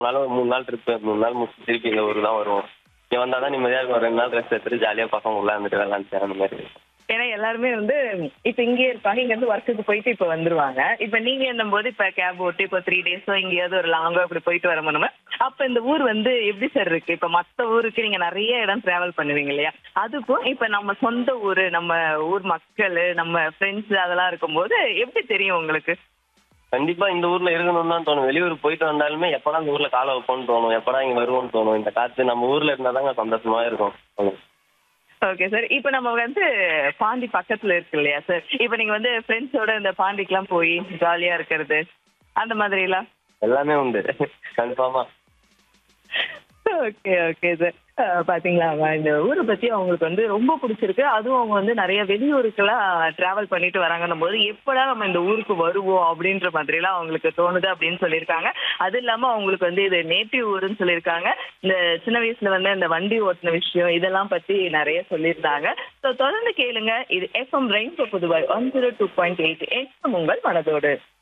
நாள் ஒரு மூணு நாள் ட்ரிப்பு மூணு நாள் முடிச்சு திருப்பி இந்த ஊருக்கு தான் வருவோம் இங்கே வந்தால் தான் நிம்மதியாக இருக்கும் ரெண்டு நாள் ரெஸ்ட் எடுத்துட்டு ஜாலியாக பசங்க உள்ள இருந்துட்டு விளாண்டுட்டு அந்த மாதிரி ஏன்னா எல்லாருமே வந்து இப்ப இங்கே இருப்பாங்க இங்க இருந்து ஒர்க்குக்கு போயிட்டு இப்ப வந்துருவாங்க இப்ப நீங்க என்னும் போது இப்ப கேப் ஓட்டி இப்ப த்ரீ டேஸோ எங்கேயாவது ஒரு லாங்கோ இப்படி போயிட்டு வர முடியுமா அப்ப இந்த ஊர் வந்து எப்படி சார் இருக்கு இப்ப மத்த ஊருக்கு நீங்க நிறைய இடம் டிராவல் பண்ணுவீங்க இல்லையா அதுக்கும் இப்ப நம்ம சொந்த ஊரு நம்ம ஊர் மக்கள் நம்ம ஃப்ரெண்ட்ஸ் அதெல்லாம் இருக்கும்போது எப்படி தெரியும் உங்களுக்கு கண்டிப்பா இந்த ஊர்ல இருக்கணும்னு தான் தோணும் வெளியூர் போயிட்டு வந்தாலுமே எப்படா இந்த ஊர்ல காலை வைப்போம்னு தோணும் எப்படா இங்க வருவோம்னு தோணும் இந்த காத்து நம்ம ஊர்ல இருந்தா தாங்க சந்தோஷமா இருக்கும் ஓகே சார் இப்போ நம்ம வந்து பாண்டி பக்கத்துல இருக்கு இல்லையா சார் இப்போ நீங்க வந்து ஃப்ரெண்ட்ஸோட இந்த பாண்டிக்கெல்லாம் போய் ஜாலியா இருக்கிறது அந்த மாதிரிலாம் எல்லாமே உண்டு கன்ஃபார்மா ஓகே ஓகே சார் பாத்தீங்களா இந்த ஊரை பத்தி அவங்களுக்கு வந்து ரொம்ப பிடிச்சிருக்கு அதுவும் அவங்க வந்து நிறைய வெளியூருக்கெல்லாம் டிராவல் பண்ணிட்டு வராங்கன்னும் போது எப்படா நம்ம இந்த ஊருக்கு வருவோம் அப்படின்ற மாதிரிலாம் அவங்களுக்கு தோணுது அப்படின்னு சொல்லியிருக்காங்க அது இல்லாம அவங்களுக்கு வந்து இது நேட்டிவ் ஊருன்னு சொல்லியிருக்காங்க இந்த சின்ன வயசுல வந்து இந்த வண்டி ஓட்டின விஷயம் இதெல்லாம் பத்தி நிறைய சொல்லியிருந்தாங்க ஸோ தொடர்ந்து கேளுங்க இது FM rain Puduvai one zero two point eight FM உங்கள் மனதோடு